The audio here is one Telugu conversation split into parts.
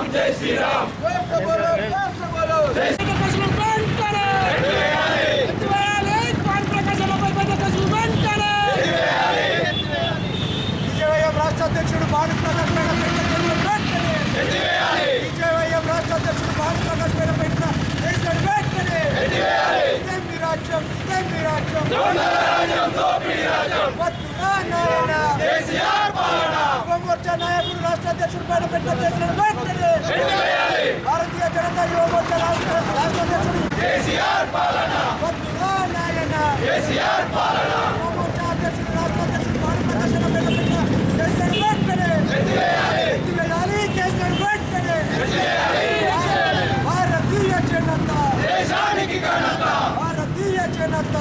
విజయవైఎం రాష్ట్ర అధ్యక్షుడు భాను ప్రకాష్ పైన పెట్టిన కేసులు వెంటనే విజయవైఎం రాష్ట్ర అధ్యక్షుడు భాను ప్రకాష్ పైన పెట్టిన కేసులు వెంటనే ఇదే మీ రాజ్యం ఇదే మీ రాజ్యం వద్దురా నాయన యువమోర్చా నాయకుడు రాష్ట్ర అధ్యక్షుడు పైన పెట్టిన కేసులు వెంటనే భారతీయ జనతా యువమోర్చా రాష్ట్ర రాష్ట్ర అధ్యక్షుడు వద్దురా నాయన యువమోర్చా అధ్యక్షుడు రాష్ట్ర అధ్యక్షుడు భాను ప్రకాష్ పైన పెట్టిన కేసులు వెంటనే ఎత్తివేయాలి కేసులు వెంటనే భారతీయ జనతా భారతీయ జనతా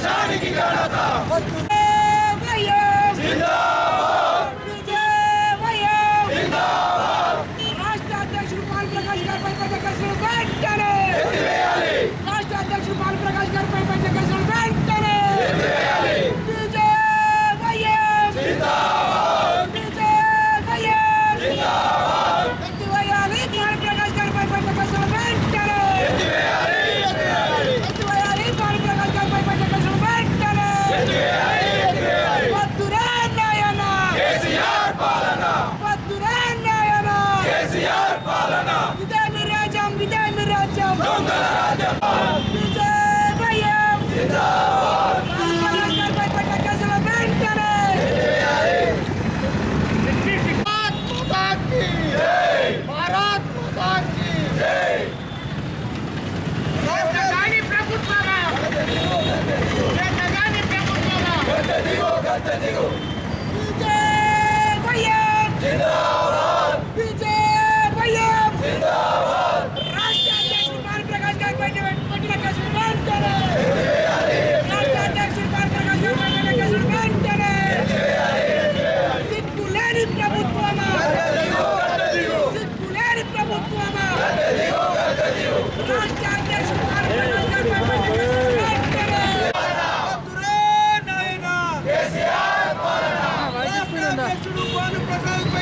వద్దు రాష్ట్ర అధ్యక్షుడు పాల్ ప్రకాష్ గారిపై పెట్టే కేసులు వెంటనే రాష్ట్ర అధ్యక్షుడు పాల్ ప్రకాష్ గారిపై పెట్టే కేసులు వెంటనే విజయవైఎం విజయవైఎం ఎత్తివేయాలి పాల్ ప్రకాష్ గారిపై పెట్టే కేసులు వెంటనే ఎత్తివేయాలి పాల్ ప్రకాష్ గారిపై పెట్టే కేసులు వెంటనే వద్దురా నాయన వద్దురా నాయన ఇదే మీ రాజ్యం ఇదే మీ రాజ్యం విజయవైఎం పాల్ ప్రకాష్ గారిపై పెట్టే కేసులు వెంటనే రాష్ట్రధాని ప్రభుత్వమా రాష్ట్రధాని ప్రభుత్వమా విజయవైఎం విజయవైఎం రాష్ట్ర అధ్యక్షుడు పాల్ ప్రకాష్ గారిపై పెట్టిన కేసులు వెంటనే రాష్ట్ర అధ్యక్షుడు పాల్ ప్రకాష్ గారిపై పెట్టిన కేసులు వెంటనే సిగ్గులేని ప్రభుత్వమా సిగ్గులేని ప్రభుత్వమా రాష్ట్ర అధ్యక్షుడు పాల్ ప్రకాష్ గారిపై పెట్టిన కేసులు వెంటనే వద్దురా నాయన రాష్ట్ర అధ్యక్షుడు భాను ప్రకాష్ పై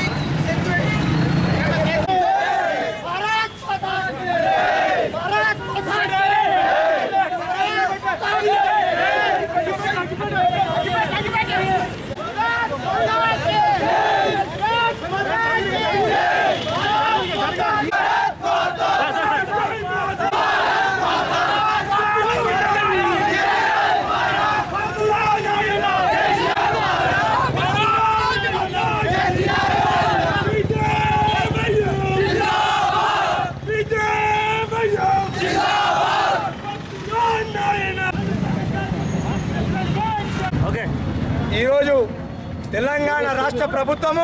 ఈరోజు తెలంగాణ రాష్ట్ర ప్రభుత్వము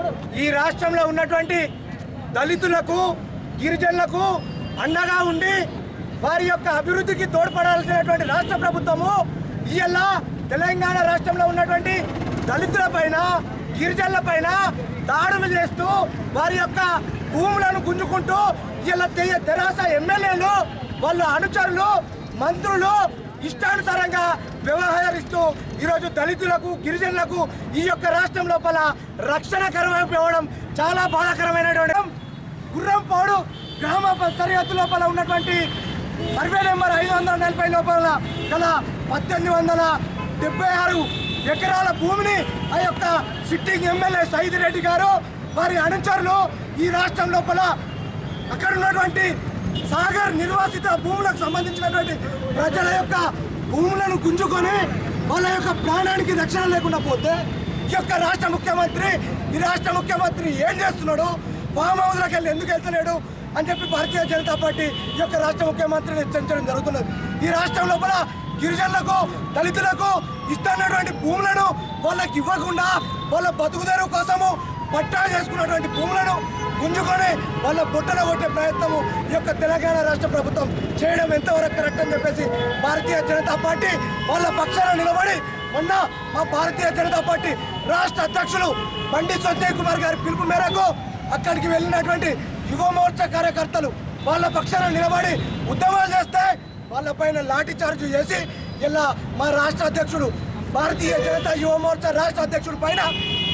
ఈ రాష్ట్రంలో ఉన్నటువంటి దళితులకు గిరిజనులకు అండగా ఉండి వారి యొక్క అభివృద్ధికి తోడ్పడాల్సినటువంటి రాష్ట్ర ప్రభుత్వము ఇవాళ తెలంగాణ రాష్ట్రంలో ఉన్నటువంటి దళితుల పైన గిరిజనుల పైన దాడులు చేస్తూ వారి యొక్క భూములను గుంజుకుంటూ ఇలా తెరాస ఎమ్మెల్యేలు వాళ్ళ అనుచరులు మంత్రులు ఇష్టానుసారంగా వ్యవహరిస్తూ ఈరోజు దళితులకు గిరిజనులకు ఈ యొక్క రాష్ట్రం లోపల రక్షణ కరవడం చాలా బాధాకరమైనటువంటి గుర్రంపాడు గ్రామ సరిహద్దు లోపల ఉన్నటువంటి సర్వే నెంబర్ ఐదు వందల నలభై లోపల గల పద్దెనిమిది వందల డెబ్బై ఆరు ఎకరాల భూమిని ఆ యొక్క సిట్టింగ్ ఎమ్మెల్యే సైద్ రెడ్డి గారు వారి అనుచరులు ఈ రాష్ట్రం లోపల అక్కడ ఉన్నటువంటి సాగర్ నిర్వాసిత భూములకు సంబంధించినటువంటి ప్రజల యొక్క భూములను గుంజుకొని వాళ్ళ యొక్క ప్రాణానికి రక్షణ లేకుండా పోతే ఈ యొక్క రాష్ట్ర ముఖ్యమంత్రి ఈ రాష్ట్ర ముఖ్యమంత్రి ఏం చేస్తున్నాడు ఫామ్ హౌస్లోకి వెళ్ళి ఎందుకు వెళ్తలేడు అని చెప్పి భారతీయ జనతా పార్టీ ఈ యొక్క రాష్ట్ర ముఖ్యమంత్రిని హెచ్చరించడం జరుగుతున్నది ఈ రాష్ట్రం లోపల గిరిజనులకు దళితులకు ఇస్తున్నటువంటి భూములను వాళ్ళకి ఇవ్వకుండా వాళ్ళ బతుకుదెరువు కోసము పట్టా చేసుకున్నటువంటి భూములను గుంజుకొని వాళ్ళ బుట్టన కొట్టే ప్రయత్నము ఈ యొక్క తెలంగాణ రాష్ట్ర ప్రభుత్వం చేయడం ఎంతవరకు కరెక్ట్ అని చెప్పేసి భారతీయ జనతా పార్టీ వాళ్ళ పక్షాన నిలబడి మొన్న మా భారతీయ జనతా పార్టీ రాష్ట్ర అధ్యక్షులు బండి సంజయ్ కుమార్ గారి పిలుపు మేరకు అక్కడికి వెళ్ళినటువంటి యువ మోర్చా కార్యకర్తలు వాళ్ళ పక్షాన నిలబడి ఉద్యమాలు చేస్తే వాళ్ళపైన లాఠీ చార్జ్ చేసి ఇలా మా రాష్ట్ర అధ్యక్షుడు భారతీయ జనతా యువ మోర్చా రాష్ట్ర అధ్యక్షుడి పైన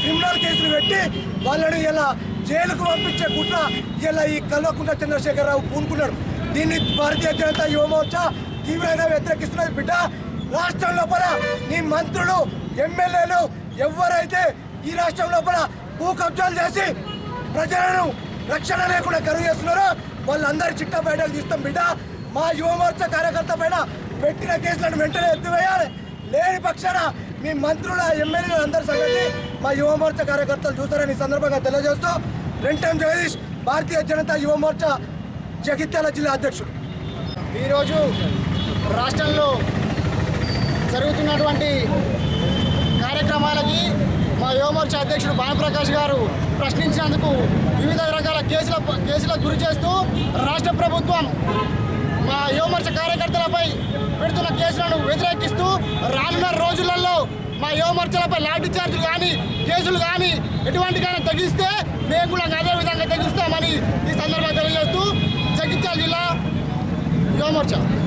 క్రిమినల్ కేసులు పెట్టి వాళ్ళని ఇలా జైలుకు పంపించే కుట్ర ఇలా ఈ కల్వకుంట్ల చంద్రశేఖరరావు పూనుకున్నాడు దీన్ని భారతీయ జనతా యువమోర్చా తీవ్రంగా వ్యతిరేకిస్తున్నది బిడ్డ రాష్ట్రం లోపల నీ మంత్రులు ఎమ్మెల్యేలు ఎవరైతే ఈ రాష్ట్రం లోపల భూ కబ్జాలు చేసి ప్రజలను రక్షణ లేకుండా కరువు చేస్తున్నారో వాళ్ళందరి చిట్టా బయటకు తీస్తాం బిడ్డ మా యువమోర్చా కార్యకర్త పైన పెట్టిన కేసులను వెంటనే ఎత్తివేయాలి లేని పక్షాన మీ మంత్రుల ఎమ్మెల్యేలు అందరి సంగతి మా యువమోర్చా కార్యకర్తలు చూస్తారని ఈ సందర్భంగా తెలియజేస్తూ రెంటం జగదీష్ భారతీయ జనతా యువమోర్చా జగిత్యాల జిల్లా అధ్యక్షుడు ఈరోజు రాష్ట్రంలో జరుగుతున్నటువంటి కార్యక్రమాలకి మా యువమోర్చా అధ్యక్షుడు భానుప్రకాష్ గారు ప్రశ్నించినందుకు వివిధ రకాల కేసుల కేసులకు గురి చేస్తూ రాష్ట్ర ప్రభుత్వం మా యువమోర్చా కార్యకర్తలపై పెడుతున్న కేసులను వ్యతిరేకిస్తూ రానున్న రోజులలో మా యువమోర్చాలపై లాఠీ చార్జీలు కానీ కేసులు కానీ ఎటువంటికైనా తగ్గిస్తే మేము కూడా అదే విధంగా తగ్గిస్తామని ఈ సందర్భంగా తెలియజేస్తూ జగిత్యాల జిల్లా యువమోర్చా